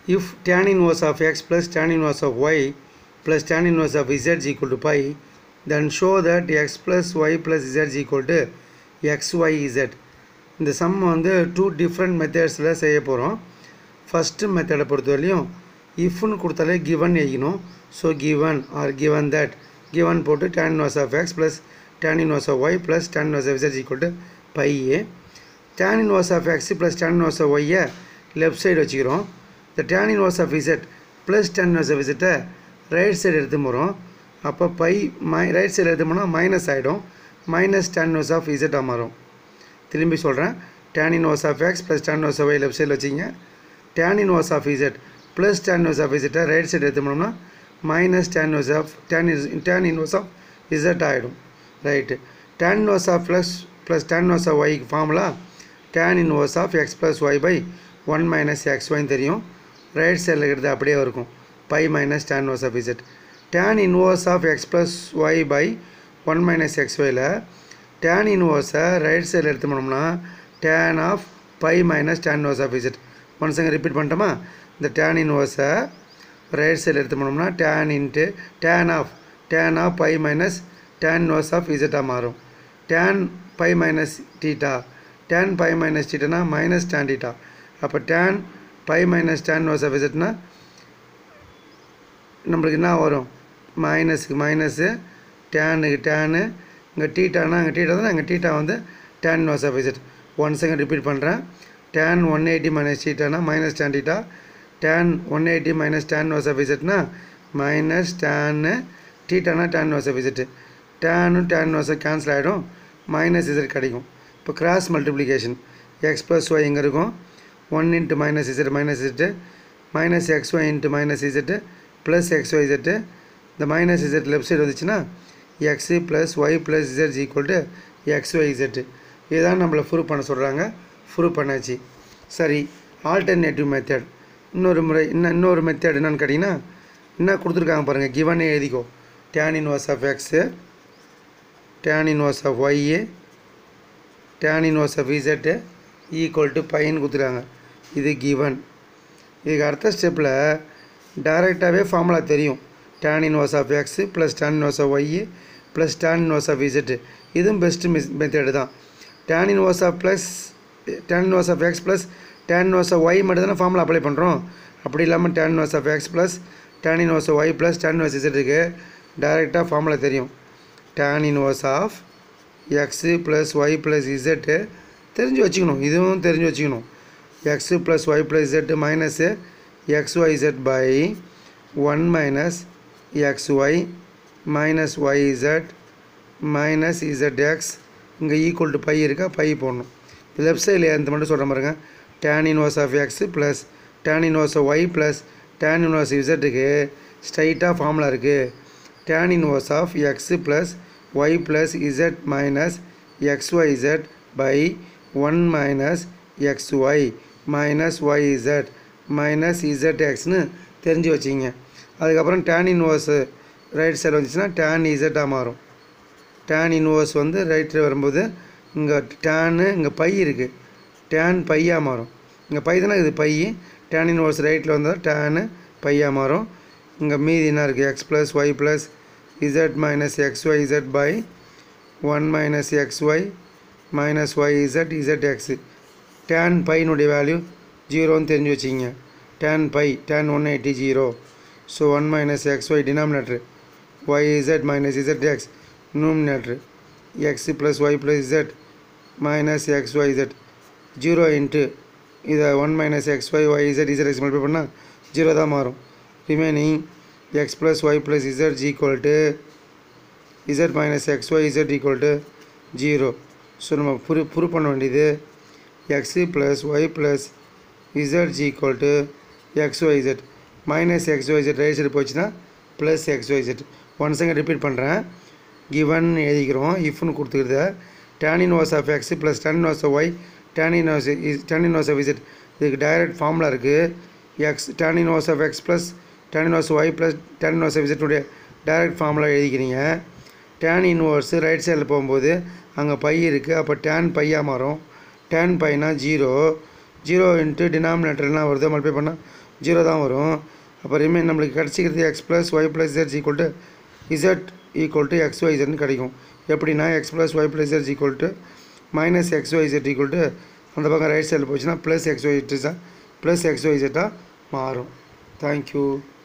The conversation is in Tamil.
if tan inverse of x plus tan inverse of y plus tan inverse of z is equal to pi then show that x plus y plus z is equal to xyz இந்த சம் வந்து டூ டிஃப்ரெண்ட் மெத்தட்ஸில் செய்ய போகிறோம் ஃபஸ்ட்டு மெத்தடை பொறுத்தவரையிலையும் இஃப்னு கொடுத்தாலே கிவன் எழுதிக்கணும் so given or given that given போட்டு tan inverse of x plus tan inverse of y plus tan inverse of z equal to pi ஏ tan inverse of x plus tan inverse of y left side வச்சுக்கிறோம் இந்த tan inverse of z plus tan inverse of z right side எடுத்து போகிறோம் அப்போ பை மை ரைட் சைடு எடுத்து போனால் மைனஸ் ஆகிடும் minus tan inverse of z ஆ மாறும் திரும்பி சொல்கிறேன் tan inverse of x plus tan inverse of y left சைடில் வச்சிங்க tan inverse of z plus tan inverse of z right side எடுத்து போனோம்னா minus tan inverse of tan is tan inverse of z ஆகிடும் right tan inverse of plus plus tan inverse of y formula tan inverse of x plus y by one minus X ஒய்னு தெரியும் ரைட் சைடில் இருக்கிறது அப்படியே இருக்கும் pi minus tan inverse of z tan inverse of x plus y by one minus X ஒயில் tan இன்வர்ஸை ரைட் சைடில் எடுத்து போனோம்னா tan of pi minus tan inverse of z one second repeat பண்ணிட்டோமா இந்த tan இன்வர்ஸை ரைட் சைடில் எடுத்து போனோம்னா tan into tan of tan of pi minus tan inverse of இசட்டாக மாறும் tan pi minus theta tan pi minus டீட்டானா மைனஸ் tan டீட்டா அப்போ tan pi minus tan inverse of இசட்னா நம்மளுக்கு என்ன வரும் மைனஸுக்கு மைனஸு டேனுக்கு டேனு இங்கே டீட்டானா இங்கே டீட்டா தான் இங்கே டீட்டா வந்து tan inverse of z one second repeat பண்ணுறேன் டேன் ஒன் எயிட்டி மைனஸ் டீட்டானா minus tan theta tan one eighty minus tan inverse of இசட்னா மைனஸ் டேனு டீட்டானா டேன் இன்வர்ஸ் ஆஃப் இசட்டு டேனும் டேன் இன்வர்ஸ் கேன்சல் ஆகிடும் மைனஸ் இசட் கிடைக்கும் இப்போ cross multiplication x plus y இங்கே இருக்கும் one into minus z minus z minus x y into minus z plus x y z இந்த மைனஸ் இசட் லெஃப்ட் சைடு வந்துச்சுன்னா x plus y plus z equal to x y z இதுதான் நம்மளை ப்ரூவ் பண்ண சொல்கிறாங்க ப்ரூவ் பண்ணாச்சு சரி ஆல்டர்னேட்டிவ் மெத்தட் இன்னொரு முறை இன்னும் இன்னொரு மெத்தட் என்னன்னு கேட்டிங்கன்னா என்ன கொடுத்துருக்காங்க பாருங்கள் கிவனே எழுதிக்கோ tan inverse of x tan inverse of y tan inverse of z equal to பைன்னு கொடுத்துருக்காங்க இது கிவன் இதுக்கு அடுத்த ஸ்டெப்பில் டைரெக்டாகவே ஃபார்முலா தெரியும் tan inverse of x plus tan inverse of y plus tan inverse of z இதுவும் பெஸ்ட்டு மிஸ் மெத்தடு தான் tan inverse of plus tan inverse of x plus tan inverse of y மட்டும் தானே ஃபார்முலா அப்ளை பண்ணுறோம் அப்படி இல்லாமல் tan inverse of x plus tan inverse of y plus tan inverse இசட்டுக்கு டைரெக்டாக ஃபார்முலா தெரியும் tan inverse of x plus y plus z தெரிஞ்சு வச்சுக்கணும் இதுவும் தெரிஞ்சு வச்சுக்கணும் x plus y plus z minus x y z by one minus x y minus y z minus z x இங்கே ஈக்குவல் டு பை இருக்கா பை போடணும் லெஃப்ட் சைடில் எந்த மட்டும் சொல்கிற பாருங்க tan inverse of x plus tan inverse of y plus tan inverse இசட்டுக்கு ஸ்ட்ரைட்டாக ஃபார்முலா இருக்குது tan inverse of x plus y plus z minus x y z by one minus x y minus y z minus Z எக்ஸ்னு தெரிஞ்சு வச்சிங்க அதுக்கப்புறம் tan இன்வர்ஸு ரைட் சைடு வந்துச்சுன்னா tan இசட்டாக மாறும் tan இன்வர்ஸ் வந்து ரைட்டில் வரும்போது இங்கே டேனு இங்கே பை இருக்குது டேன் பையாக மாறும் இங்கே பை தானே இது பை டேன் இன்வர்ஸ் ரைட்டில் வந்தால் டேனு பையாக மாறும் இங்கே மீதி என்ன இருக்குது x plus y plus z minus x y z by one minus x y minus y z z x tan பைனுடைய வேல்யூ ஜீரோன்னு தெரிஞ்சு வச்சிங்க tan pi tan one eighty zero so one minus x y denominator y z minus z x numerator x plus y plus z minus x y z 0 into இதை one minus x y y z z x multiply பண்ணால் ஜீரோ தான் மாறும் remaining x plus y plus z equal to z minus x y z equal to zero so நம்ம ப்ரூ ப்ரூவ் பண்ண வேண்டியது x plus y plus z equal to x y z minus x y z right side போச்சுன்னா plus x y z one second repeat பண்ணுறேன் கிவன் எழுதிக்கிறோம் இஃப்னு கொடுத்துக்கிறத tan inverse of x plus tan inverse of y tan inverse is tan inverse of z இதுக்கு டைரக்ட் ஃபார்முலா இருக்குது x tan inverse of x plus tan inverse y plus tan inverse of இசட்டுடைய டைரக்ட் ஃபார்முலா எழுதிக்கிறீங்க tan inverse ரைட் சைடில் போகும்போது அங்கே பை இருக்குது அப்போ tan பையாக மாறும் tan பைனா ஜீரோ ஜீரோ இன்ட்டு டினாமினேட்டர் என்ன வருது மல்டிப்ளை பண்ணால் ஜீரோ தான் வரும் அப்போ ரிமைன் நம்மளுக்கு கிடச்சிக்கிறது x plus y plus z equal to z equal to x y இசட்னு கிடைக்கும் எப்படின்னா x plus y plus z equal to minus x y z equal to அந்த பக்கம் ரைட் சைடில் போச்சுன்னா plus x y z plus x y இசட்டாக மாறும் தேங்க்யூ